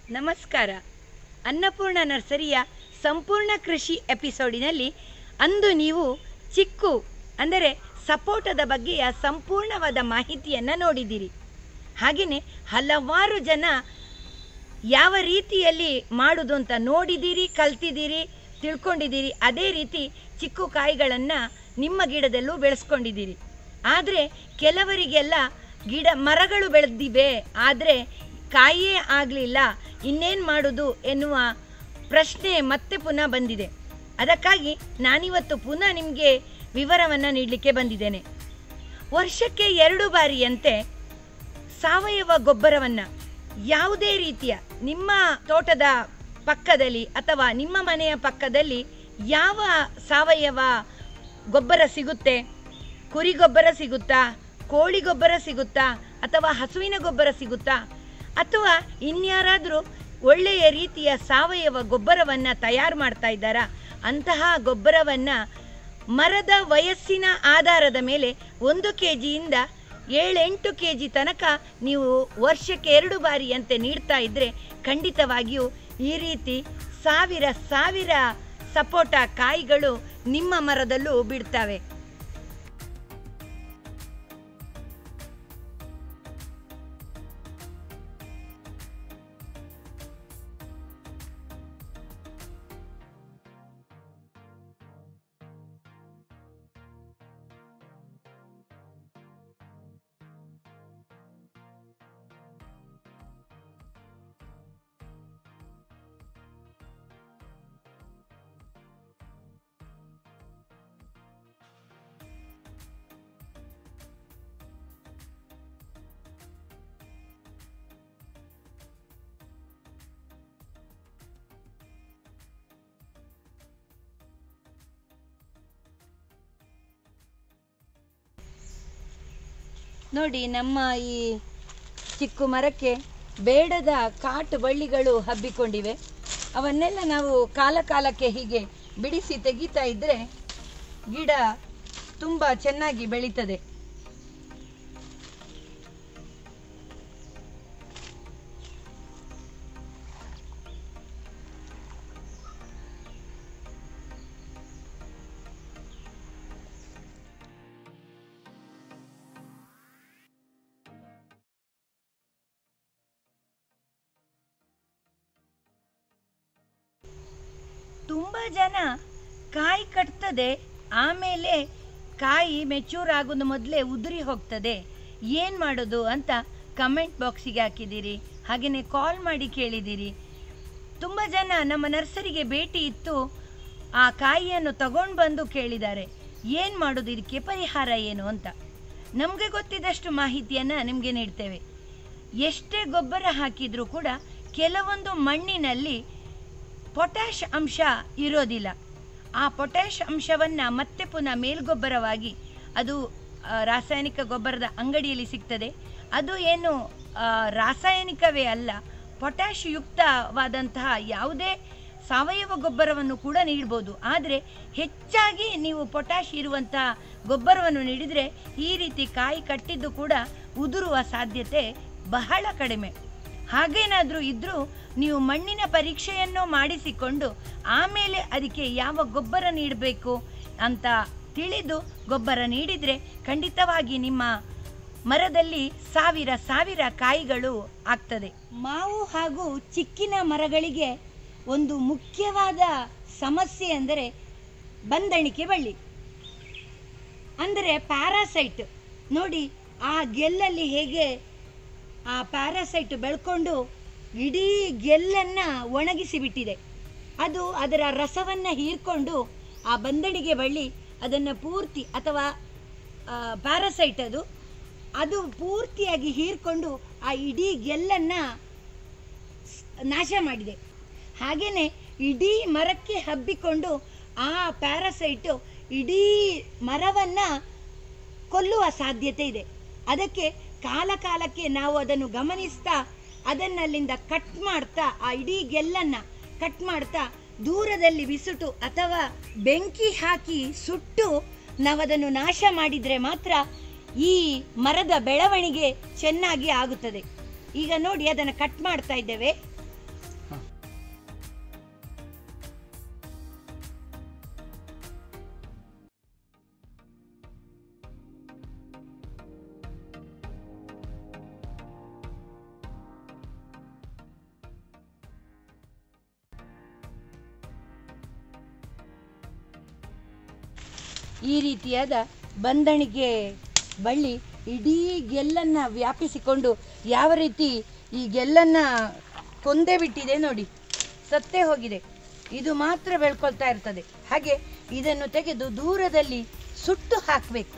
ನಮಸ್ಕಾರ ಅನ್ನಪೂರ್ಣ ನರ್ಸರಿಯ ಸಂಪೂರ್ಣ ಕೃಷಿ ಎಪಿಸೋಡಿನಲ್ಲಿ ಅಂದು ನೀವು ಚಿಕ್ಕು ಅಂದರೆ ಸಪೋಟದ ಬಗ್ಗೆಯ ಸಂಪೂರ್ಣವಾದ ಮಾಹಿತಿಯನ್ನು ನೋಡಿದ್ದೀರಿ ಹಾಗೆಯೇ ಹಲವಾರು ಜನ ಯಾವ ರೀತಿಯಲ್ಲಿ ಮಾಡುವುದು ಅಂತ ನೋಡಿದ್ದೀರಿ ಕಲ್ತಿದ್ದೀರಿ ತಿಳ್ಕೊಂಡಿದ್ದೀರಿ ಅದೇ ರೀತಿ ಚಿಕ್ಕು ಕಾಯಿಗಳನ್ನು ನಿಮ್ಮ ಗಿಡದಲ್ಲೂ ಬೆಳೆಸ್ಕೊಂಡಿದ್ದೀರಿ ಆದರೆ ಕೆಲವರಿಗೆಲ್ಲ ಗಿಡ ಮರಗಳು ಬೆಳೆದಿವೆ ಆದರೆ ಕಾಯಿಯೇ ಆಗಲಿಲ್ಲ ಇನ್ನೇನು ಮಾಡೋದು ಎನ್ನುವ ಪ್ರಶ್ನೆ ಮತ್ತೆ ಪುನಃ ಬಂದಿದೆ ಅದಕ್ಕಾಗಿ ನಾನಿವತ್ತು ಪುನಃ ನಿಮಗೆ ವಿವರವನ್ನು ನೀಡಲಿಕ್ಕೆ ಬಂದಿದ್ದೇನೆ ವರ್ಷಕ್ಕೆ ಎರಡು ಬಾರಿಯಂತೆ ಸಾವಯವ ಗೊಬ್ಬರವನ್ನು ಯಾವುದೇ ರೀತಿಯ ನಿಮ್ಮ ತೋಟದ ಪಕ್ಕದಲ್ಲಿ ಅಥವಾ ನಿಮ್ಮ ಮನೆಯ ಪಕ್ಕದಲ್ಲಿ ಯಾವ ಸಾವಯವ ಗೊಬ್ಬರ ಸಿಗುತ್ತೆ ಕುರಿ ಗೊಬ್ಬರ ಸಿಗುತ್ತಾ ಕೋಳಿ ಗೊಬ್ಬರ ಸಿಗುತ್ತಾ ಅಥವಾ ಹಸುವಿನ ಗೊಬ್ಬರ ಸಿಗುತ್ತಾ ಅಥವಾ ಇನ್ಯಾರಾದರೂ ಒಳ್ಳೆಯ ರೀತಿಯ ಸಾವಯವ ಗೊಬ್ಬರವನ್ನು ತಯಾರು ಮಾಡ್ತಾ ಇದ್ದಾರಾ ಅಂತಹ ಗೊಬ್ಬರವನ್ನು ಮರದ ವಯಸ್ಸಿನ ಆಧಾರದ ಮೇಲೆ ಒಂದು ಕೆ ಜಿಯಿಂದ ಏಳೆಂಟು ಕೆ ಜಿ ತನಕ ನೀವು ವರ್ಷಕ್ಕೆ ಎರಡು ಬಾರಿಯಂತೆ ನೀಡ್ತಾ ಇದ್ದರೆ ಖಂಡಿತವಾಗಿಯೂ ಈ ರೀತಿ ಸಾವಿರ ಸಾವಿರ ಸಪೋಟ ಕಾಯಿಗಳು ನಿಮ್ಮ ಮರದಲ್ಲೂ ಬಿಡ್ತವೆ ನೋಡಿ ನಮ್ಮ ಈ ಚಿಕ್ಕು ಮರಕ್ಕೆ ಬೇಡದ ಕಾಟು ಬಳ್ಳಿಗಳು ಹಬ್ಬಿಕೊಂಡಿವೆ ಅವನ್ನೆಲ್ಲ ನಾವು ಕಾಲ ಕಾಲಕ್ಕೆ ಹೀಗೆ ಬಿಡಿಸಿ ತೆಗಿತಾ ಇದ್ದರೆ ಗಿಡ ತುಂಬ ಚೆನ್ನಾಗಿ ಬೆಳೀತದೆ ತುಂಬ ಜನ ಕಾಯಿ ಕಟ್ತದೆ ಆಮೇಲೆ ಕಾಯಿ ಮೆಚೂರ್ ಆಗೋದು ಮೊದಲೇ ಉದುರಿ ಹೋಗ್ತದೆ ಏನು ಮಾಡೋದು ಅಂತ ಕಮೆಂಟ್ ಬಾಕ್ಸಿಗೆ ಹಾಕಿದ್ದೀರಿ ಹಾಗೆಯೇ ಕಾಲ್ ಮಾಡಿ ಕೇಳಿದ್ದೀರಿ ತುಂಬ ಜನ ನಮ್ಮ ನರ್ಸರಿಗೆ ಭೇಟಿ ಇತ್ತು ಆ ಕಾಯಿಯನ್ನು ತಗೊಂಡು ಬಂದು ಕೇಳಿದ್ದಾರೆ ಏನು ಮಾಡೋದು ಇದಕ್ಕೆ ಪರಿಹಾರ ಏನು ಅಂತ ನಮಗೆ ಗೊತ್ತಿದ್ದಷ್ಟು ಮಾಹಿತಿಯನ್ನು ನಿಮಗೆ ನೀಡ್ತೇವೆ ಎಷ್ಟೇ ಗೊಬ್ಬರ ಹಾಕಿದರೂ ಕೂಡ ಕೆಲವೊಂದು ಮಣ್ಣಿನಲ್ಲಿ ಪೊಟ್ಯಾಷ್ ಅಂಶ ಇರೋದಿಲ್ಲ ಆ ಪೊಟ್ಯಾಷ್ ಅಂಶವನ್ನು ಮತ್ತೆ ಪುನಃ ಮೇಲ್ಗೊಬ್ಬರವಾಗಿ ಅದು ಆ, ರಾಸಾಯನಿಕ ಗೊಬ್ಬರದ ಅಂಗಡಿಯಲ್ಲಿ ಸಿಗ್ತದೆ ಅದು ಏನು ಆ, ರಾಸಾಯನಿಕವೇ ಅಲ್ಲ ಪೊಟ್ಯಾಷ್ ಯುಕ್ತವಾದಂತಹ ಯಾವುದೇ ಸಾವಯವ ಗೊಬ್ಬರವನ್ನು ಕೂಡ ನೀಡ್ಬೋದು ಆದರೆ ಹೆಚ್ಚಾಗಿ ನೀವು ಪೊಟ್ಯಾಷ್ ಇರುವಂತಹ ಗೊಬ್ಬರವನ್ನು ನೀಡಿದರೆ ಈ ರೀತಿ ಕಾಯಿ ಕಟ್ಟಿದ್ದು ಕೂಡ ಉದುರುವ ಸಾಧ್ಯತೆ ಬಹಳ ಕಡಿಮೆ ಹಾಗೇನಾದರೂ ಇದ್ದರೂ ನೀವು ಮಣ್ಣಿನ ಪರೀಕ್ಷೆಯನ್ನು ಮಾಡಿಸಿಕೊಂಡು ಆಮೇಲೆ ಅದಕ್ಕೆ ಯಾವ ಗೊಬ್ಬರ ನೀಡಬೇಕು ಅಂತ ತಿಳಿದು ಗೊಬ್ಬರ ನೀಡಿದರೆ ಖಂಡಿತವಾಗಿ ನಿಮ್ಮ ಮರದಲ್ಲಿ ಸಾವಿರ ಸಾವಿರ ಕಾಯಿಗಳು ಆಗ್ತದೆ ಮಾವು ಹಾಗೂ ಚಿಕ್ಕಿನ ಮರಗಳಿಗೆ ಒಂದು ಮುಖ್ಯವಾದ ಸಮಸ್ಯೆ ಎಂದರೆ ಬಂದಣಿಕೆ ಬಳ್ಳಿ ಅಂದರೆ ಪ್ಯಾರಾಸೈಟ್ ನೋಡಿ ಆ ಗೆಲ್ಲಲ್ಲಿ ಹೇಗೆ ಆ ಪ್ಯಾರಾಸೈಟ್ ಬೆಳ್ಕೊಂಡು ಇಡೀ ಗೆಲ್ಲನ್ನು ಒಣಗಿಸಿ ಬಿಟ್ಟಿದೆ ಅದು ಅದರ ರಸವನ್ನು ಹೀರ್ಕೊಂಡು ಆ ಬಂದಣಿಗೆ ಬಳ್ಳಿ ಅದನ್ನು ಪೂರ್ತಿ ಅಥವಾ ಪ್ಯಾರಾಸೈಟ್ ಅದು ಅದು ಪೂರ್ತಿಯಾಗಿ ಹೀರ್ಕೊಂಡು ಆ ಇಡೀ ಗೆಲ್ಲನ್ನು ನಾಶ ಮಾಡಿದೆ ಹಾಗೆಯೇ ಇಡೀ ಮರಕ್ಕೆ ಹಬ್ಬಿಕೊಂಡು ಆ ಪ್ಯಾರಾಸೈಟು ಇಡೀ ಮರವನ್ನು ಕೊಲ್ಲುವ ಸಾಧ್ಯತೆ ಇದೆ ಅದಕ್ಕೆ ಕಾಲ ಕಾಲಕ್ಕೆ ನಾವು ಅದನ್ನು ಗಮನಿಸ್ತಾ ಅದನ್ನಲ್ಲಿಂದ ಕಟ್ ಮಾಡ್ತಾ ಆ ಇಡೀ ಗೆಲ್ಲನ್ನು ಕಟ್ ಮಾಡ್ತಾ ದೂರದಲ್ಲಿ ಬಿಸುಟು ಅಥವಾ ಬೆಂಕಿ ಹಾಕಿ ಸುಟ್ಟು ನಾವು ಅದನ್ನು ನಾಶ ಮಾಡಿದರೆ ಮಾತ್ರ ಈ ಮರದ ಬೆಳವಣಿಗೆ ಚೆನ್ನಾಗಿ ಆಗುತ್ತದೆ ಈಗ ನೋಡಿ ಅದನ್ನು ಕಟ್ ಮಾಡ್ತಾ ಇದ್ದೇವೆ ಈ ರೀತಿಯಾದ ಬಂದಣಿಗೆ ಬಳ್ಳಿ ಇಡೀ ಗೆಲ್ಲನ್ನು ವ್ಯಾಪಿಸಿಕೊಂಡು ಯಾವ ರೀತಿ ಈ ಗೆಲ್ಲನ್ನು ಕೊಂದೇ ಬಿಟ್ಟಿದೆ ನೋಡಿ ಸತ್ತೇ ಹೋಗಿದೆ ಇದು ಮಾತ್ರ ಬೆಳ್ಕೊಳ್ತಾ ಇರ್ತದೆ ಹಾಗೆ ಇದನ್ನು ತೆಗೆದು ದೂರದಲ್ಲಿ ಸುಟ್ಟು ಹಾಕಬೇಕು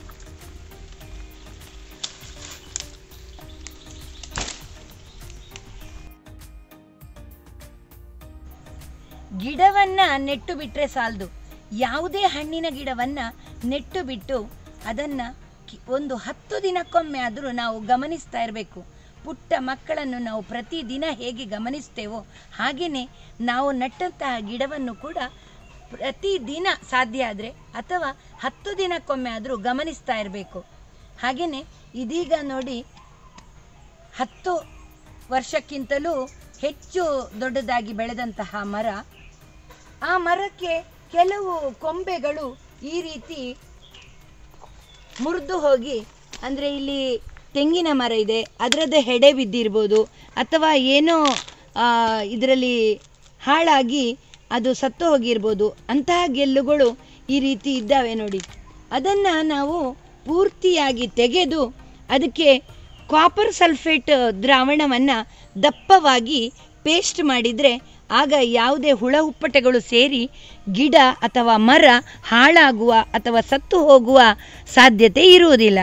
ಗಿಡವನ್ನ ನೆಟ್ಟು ಬಿಟ್ರೆ ಸಾಲದು ಯಾವುದೇ ಹಣ್ಣಿನ ಗಿಡವನ್ನ ನೆಟ್ಟು ಬಿಟ್ಟು ಅದನ್ನ ಕಿ- ಒಂದು ಹತ್ತು ದಿನಕ್ಕೊಮ್ಮೆ ಆದರೂ ನಾವು ಗಮನಿಸ್ತಾ ಇರಬೇಕು ಪುಟ್ಟ ಮಕ್ಕಳನ್ನು ನಾವು ಪ್ರತಿದಿನ ಹೇಗೆ ಗಮನಿಸ್ತೇವೋ ಹಾಗೆಯೇ ನಾವು ನಟ್ಟಂತಹ ಗಿಡವನ್ನು ಕೂಡ ಪ್ರತಿದಿನ ಸಾಧ್ಯ ಆದರೆ ಅಥವಾ ಹತ್ತು ದಿನಕ್ಕೊಮ್ಮೆ ಆದರೂ ಗಮನಿಸ್ತಾ ಇರಬೇಕು ಹಾಗೆಯೇ ಇದೀಗ ನೋಡಿ ಹತ್ತು ವರ್ಷಕ್ಕಿಂತಲೂ ಹೆಚ್ಚು ದೊಡ್ಡದಾಗಿ ಬೆಳೆದಂತಹ ಮರ ಆ ಮರಕ್ಕೆ ಕೆಲವು ಕೊಂಬೆಗಳು ಈ ರೀತಿ ಮುರಿದು ಹೋಗಿ ಅಂದರೆ ಇಲ್ಲಿ ತೆಂಗಿನ ಮರ ಇದೆ ಅದರದ್ದೇ ಹೆಡೆ ಬಿದ್ದಿರ್ಬೋದು ಅಥವಾ ಏನೋ ಇದರಲ್ಲಿ ಹಾಳಾಗಿ ಅದು ಸತ್ತು ಹೋಗಿರ್ಬೋದು ಅಂತಹ ಗೆಲ್ಲುಗಳು ಈ ರೀತಿ ಇದ್ದಾವೆ ನೋಡಿ ಅದನ್ನು ನಾವು ಪೂರ್ತಿಯಾಗಿ ತೆಗೆದು ಅದಕ್ಕೆ ಕಾಪರ್ ಸಲ್ಫೇಟ್ ದ್ರಾವಣವನ್ನು ದಪ್ಪವಾಗಿ ಪೇಸ್ಟ್ ಮಾಡಿದರೆ ಆಗ ಯಾವುದೇ ಹುಳ ಹುಪ್ಪಟೆಗಳು ಸೇರಿ ಗಿಡ ಅಥವಾ ಮರ ಹಾಳಾಗುವ ಅಥವಾ ಸತ್ತು ಹೋಗುವ ಸಾಧ್ಯತೆ ಇರುವುದಿಲ್ಲ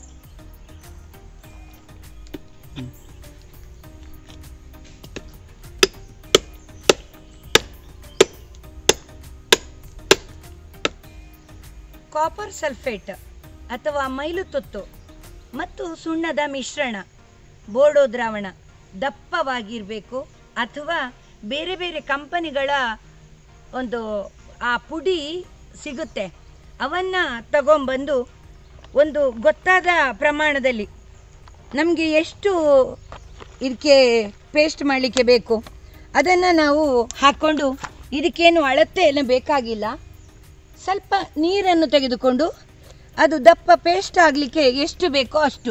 ಕಾಪರ್ ಸಲ್ಫೇಟ್ ಅಥವಾ ಮೈಲುತೊತ್ತು ಮತ್ತು ಸುಣ್ಣದ ಮಿಶ್ರಣ ಬೋರ್ಡೋ ದ್ರಾವಣ ದಪ್ಪವಾಗಿರಬೇಕು ಅಥವಾ ಬೇರೆ ಬೇರೆ ಕಂಪನಿಗಳ ಒಂದು ಆ ಪುಡಿ ಸಿಗುತ್ತೆ ಅವನ್ನು ತಗೊಂಬಂದು ಒಂದು ಗೊತ್ತಾದ ಪ್ರಮಾಣದಲ್ಲಿ ನಮಗೆ ಎಷ್ಟು ಇದಕ್ಕೆ ಪೇಸ್ಟ್ ಮಾಡಲಿಕ್ಕೆ ಬೇಕು ಅದನ್ನು ನಾವು ಹಾಕ್ಕೊಂಡು ಇದಕ್ಕೇನು ಅಳತೆ ಎಲ್ಲ ಬೇಕಾಗಿಲ್ಲ ಸ್ವಲ್ಪ ನೀರನ್ನು ತೆಗೆದುಕೊಂಡು ಅದು ದಪ್ಪ ಪೇಸ್ಟ್ ಆಗಲಿಕ್ಕೆ ಎಷ್ಟು ಬೇಕೋ ಅಷ್ಟು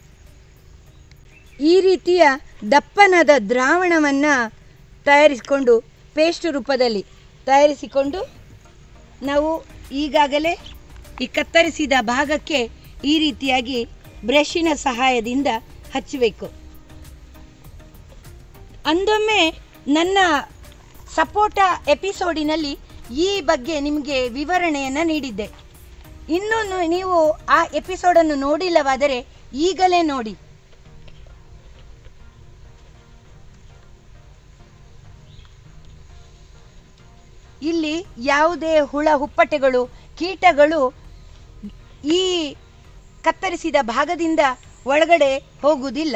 ಈ ರೀತಿಯ ದಪ್ಪನಾದ ದ್ರಾವಣವನ್ನು ತಯಾರಿಸಿಕೊಂಡು ಪೇಸ್ಟ್ ರೂಪದಲ್ಲಿ ತಯಾರಿಸಿಕೊಂಡು ನಾವು ಈಗಾಗಲೇ ಈ ಕತ್ತರಿಸಿದ ಭಾಗಕ್ಕೆ ಈ ರೀತಿಯಾಗಿ ಬ್ರಷಿನ ಸಹಾಯದಿಂದ ಹಚ್ಚಬೇಕು ಅಂದೊಮ್ಮೆ ನನ್ನ ಸಪೋಟ ಎಪಿಸೋಡಿನಲ್ಲಿ ಈ ಬಗ್ಗೆ ನಿಮಗೆ ವಿವರಣೆಯನ್ನು ನೀಡಿದ್ದೆ ಇನ್ನೂ ನು- ನೀವು ಆ ಎಪಿಸೋಡನ್ನು ನೋಡಿಲ್ಲವಾದರೆ ಈಗಲೇ ನೋಡಿ ಇಲ್ಲಿ ಯಾವುದೇ ಹುಳ ಹುಪ್ಪಟೆಗಳು ಕೀಟಗಳು ಈ ಕತ್ತರಿಸಿದ ಭಾಗದಿಂದ ಒಳಗಡೆ ಹೋಗುವುದಿಲ್ಲ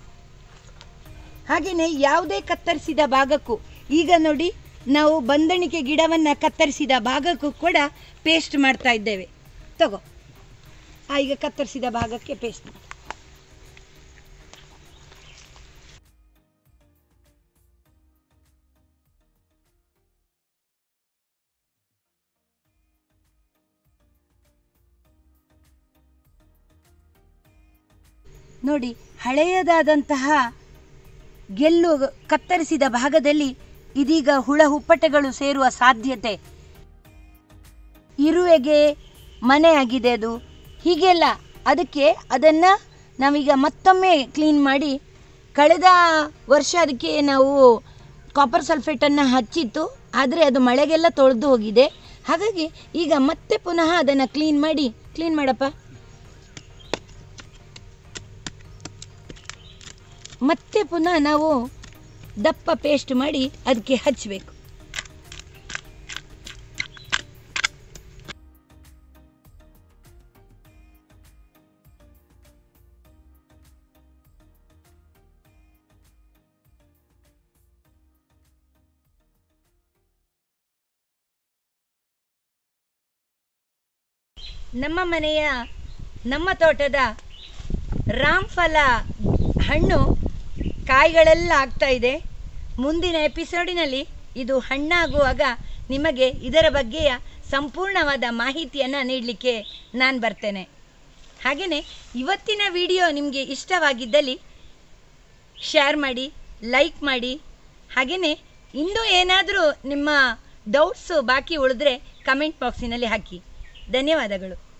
ಹಾಗೆಯೇ ಯಾವುದೇ ಕತ್ತರಿಸಿದ ಭಾಗಕ್ಕೂ ಈಗ ನೋಡಿ ನಾವು ಬಂದಣಿಕೆ ಗಿಡವನ್ನು ಕತ್ತರಿಸಿದ ಭಾಗಕ್ಕೂ ಕೂಡ ಪೇಸ್ಟ್ ಮಾಡ್ತಾ ಇದ್ದೇವೆ ತಗೋ ಆ ಈಗ ಕತ್ತರಿಸಿದ ಭಾಗಕ್ಕೆ ಪೇಸ್ಟ್ ಮಾಡಿ ನೋಡಿ ಹಳೆಯದಾದಂತಹ ಗೆಲ್ಲು ಕತ್ತರಿಸಿದ ಭಾಗದಲ್ಲಿ ಇದೀಗ ಹುಳ ಹುಪ್ಪಟೆಗಳು ಸೇರುವ ಸಾಧ್ಯತೆ ಇರುವೆಗೆ ಮನೆ ಆಗಿದೆ ಅದು ಹೀಗೆಲ್ಲ ಅದಕ್ಕೆ ಅದನ್ನು ನಾವೀಗ ಮತ್ತೊಮ್ಮೆ ಕ್ಲೀನ್ ಮಾಡಿ ಕಳೆದ ವರ್ಷ ಅದಕ್ಕೆ ನಾವು ಕಾಪರ್ ಸಲ್ಫೇಟನ್ನು ಹಚ್ಚಿತ್ತು ಆದರೆ ಅದು ಮಳೆಗೆಲ್ಲ ತೊಳೆದು ಹೋಗಿದೆ ಹಾಗಾಗಿ ಈಗ ಮತ್ತೆ ಪುನಃ ಅದನ್ನು ಕ್ಲೀನ್ ಮಾಡಿ ಕ್ಲೀನ್ ಮಾಡಪ್ಪ ಮತ್ತೆ ಪುನಃ ನಾವು ದಪ್ಪ ಪೇಸ್ಟ್ ಮಾಡಿ ಅದಕ್ಕೆ ಹಚ್ಚಬೇಕು ನಮ್ಮ ಮನೆಯ ನಮ್ಮ ತೋಟದ ರಾಮ್ಫಲ ಹಣ್ಣು ಕಾಯಿಗಳೆಲ್ಲ ಆಗ್ತಾ ಇದೆ ಮುಂದಿನ ಎಪಿಸೋಡಿನಲ್ಲಿ ಇದು ಹಣ್ಣಾಗುವಾಗ ನಿಮಗೆ ಇದರ ಬಗ್ಗೆಯ ಸಂಪೂರ್ಣವಾದ ಮಾಹಿತಿಯನ್ನು ನೀಡಲಿಕ್ಕೆ ನಾನು ಬರ್ತೇನೆ ಹಾಗೆಯೇ ಇವತ್ತಿನ ವಿಡಿಯೋ ನಿಮಗೆ ಇಷ್ಟವಾಗಿದ್ದಲ್ಲಿ ಶೇರ್ ಮಾಡಿ ಲೈಕ್ ಮಾಡಿ ಹಾಗೆಯೇ ಇನ್ನೂ ಏನಾದರೂ ನಿಮ್ಮ ಡೌಟ್ಸು ಬಾಕಿ ಉಳಿದ್ರೆ ಕಮೆಂಟ್ ಬಾಕ್ಸಿನಲ್ಲಿ ಹಾಕಿ ಧನ್ಯವಾದಗಳು